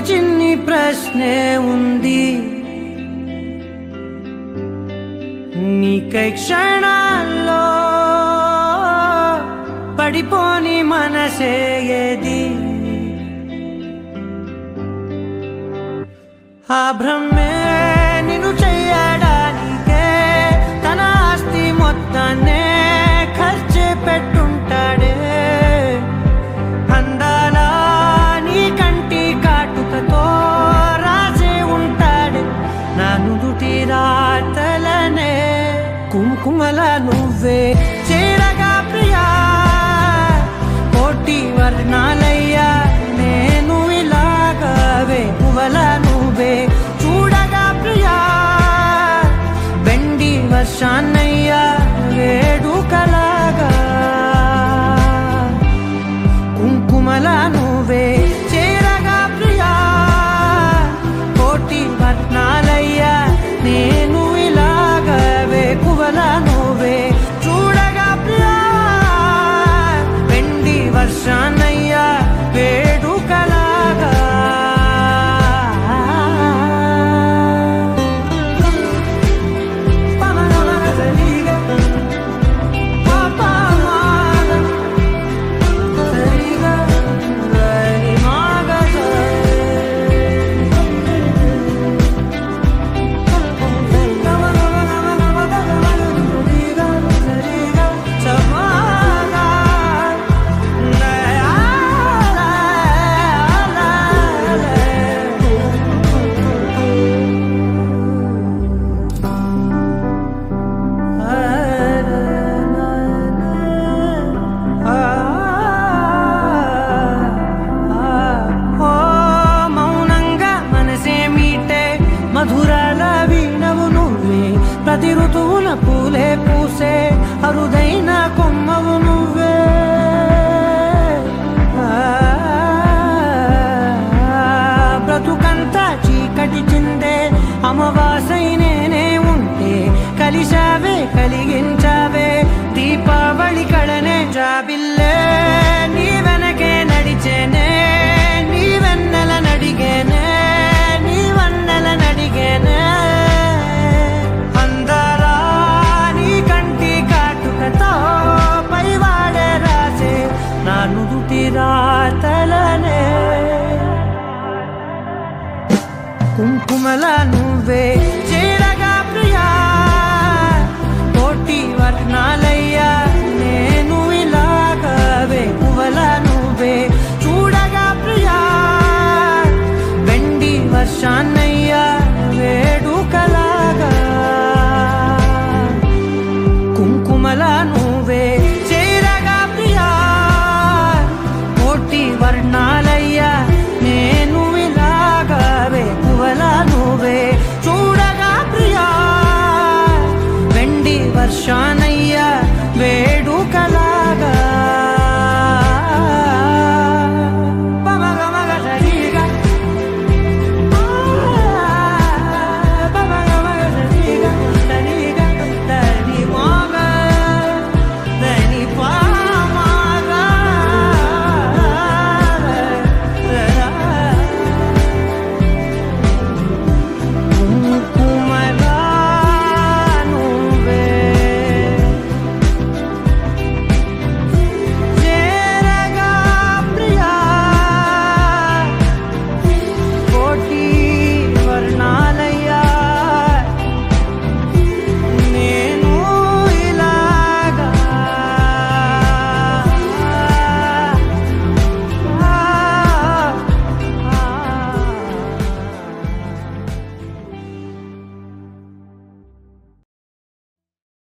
చిన్ని ప్రశ్నే ఉంది నీకై క్షణాల్లో పడిపోని మనసే ఏది ఆ భ్రమే నిన్ను చెయ్యడానికే తన ఆస్తి మొత్తాన్నే ఖర్చు పెట్టుంటాడే అందాల నీ కంటి కాటుకతో రాజే ఉంటాడు నా నుదుటి రాతలనే కుంకుమల నువ్వే చేరగా ప్రియా కోటి వర్ణాలయ్యా నేను ఇలాగవే పువ్వల నువ్వే చూడగా ప్రియా బెండి వర్షాన్నయ్యా వేడుకలాగా కుంకుమల నువ్వే చేరగా ప్రియా కోటి వర్ణాలయ్యా నేను ఇలాగవే కువల నువ్వే చూడగా ప్రియా వెండి వర్షాన్నయ్యా వేడుకలాగా పమనమగలిగే పాపమాన సరిగా గరి మాగసే ఓ మౌనంగా మనసే మీటే మధురాల వీణవు నువ్వే ప్రతి ఋతువుల పూలే పూసే అరుదైన కొమ్మవు నువ్వే ఆ, బ్రతుకంతా చీకటి చిందే అమవాసై నేనే ఉంటే కలిశావే కలిగించావే దీపావళి కడనే జాబిల్లే నీ వెనకే నడిచేనే నీ వెన్నెల నడిగేనే నీ వన్నెల నడిగేనే అందరా నీ కంటి కాటుకతో పైవాడే రాసే నా నుదుటి రాతలనే కుంకుమల నువ్వే చేరగా ప్రియా కోటి వర్ణాలయ్యా నేను ఇలాగవే పువ్వల